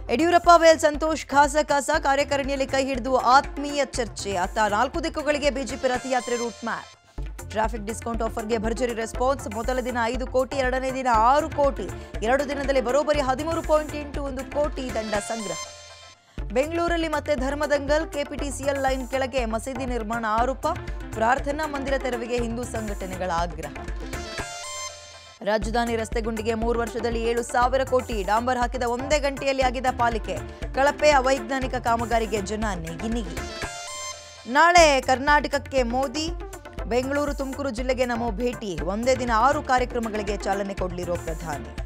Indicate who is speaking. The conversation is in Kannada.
Speaker 1: ಯಡಿಯೂರಪ್ಪ ವೇಲ್ ಸಂತೋಷ್ ಖಾಸ ಖಾಸ ಕಾರ್ಯಕಾರಿಣಿಯಲ್ಲಿ ಕೈ ಹಿಡಿದು ಆತ್ಮೀಯ ಚರ್ಚೆ ಅತ್ತ ನಾಲ್ಕು ದಿಕ್ಕುಗಳಿಗೆ ಬಿಜೆಪಿ ರಥಯಾತ್ರೆ ರೂಟ್ ಮ್ಯಾಪ್ ಟ್ರಾಫಿಕ್ ಡಿಸ್ಕೌಂಟ್ ಆಫರ್ಗೆ ಭರ್ಜರಿ ರೆಸ್ಪಾನ್ಸ್ ಮೊದಲ ದಿನ ಐದು ಕೋಟಿ ಎರಡನೇ ದಿನ ಆರು ಕೋಟಿ ಎರಡು ದಿನದಲ್ಲಿ ಬರೋಬ್ಬರಿ ಹದಿಮೂರು ಪಾಯಿಂಟ್ ಎಂಟು ಒಂದು ಕೋಟಿ ದಂಡ ಸಂಗ್ರಹ ಬೆಂಗಳೂರಲ್ಲಿ ಮತ್ತೆ ಧರ್ಮದಂಗಲ್ ಕೆಪಿಟಿಸಿಎಲ್ ಲೈನ್ ಕೆಳಗೆ ಮಸೀದಿ ನಿರ್ಮಾಣ ಆರೋಪ ಪ್ರಾರ್ಥನಾ ಮಂದಿರ ತೆರವಿಗೆ ಹಿಂದೂ ಸಂಘಟನೆಗಳ ಆಗ್ರಹ ರಾಜಧಾನಿ ರಸ್ತೆ ಗುಂಡಿಗೆ ಮೂರು ವರ್ಷದಲ್ಲಿ ಏಳು ಸಾವಿರ ಕೋಟಿ ಡಾಂಬರ್ ಹಾಕಿದ ಒಂದೇ ಗಂಟೆಯಲ್ಲಿ ಆಗಿದ ಪಾಲಿಕೆ ಕಳಪೆ ಅವೈಜ್ಞಾನಿಕ ಕಾಮಗಾರಿಗೆ ಜನ ನೆಗಿನಿಗಿ ನಾಳೆ ಕರ್ನಾಟಕಕ್ಕೆ ಮೋದಿ ಬೆಂಗಳೂರು ತುಮಕೂರು ಜಿಲ್ಲೆಗೆ ನಮೋ ಭೇಟಿ ಒಂದೇ ದಿನ ಆರು ಕಾರ್ಯಕ್ರಮಗಳಿಗೆ ಚಾಲನೆ ಕೊಡಲಿರೋ ಪ್ರಧಾನಿ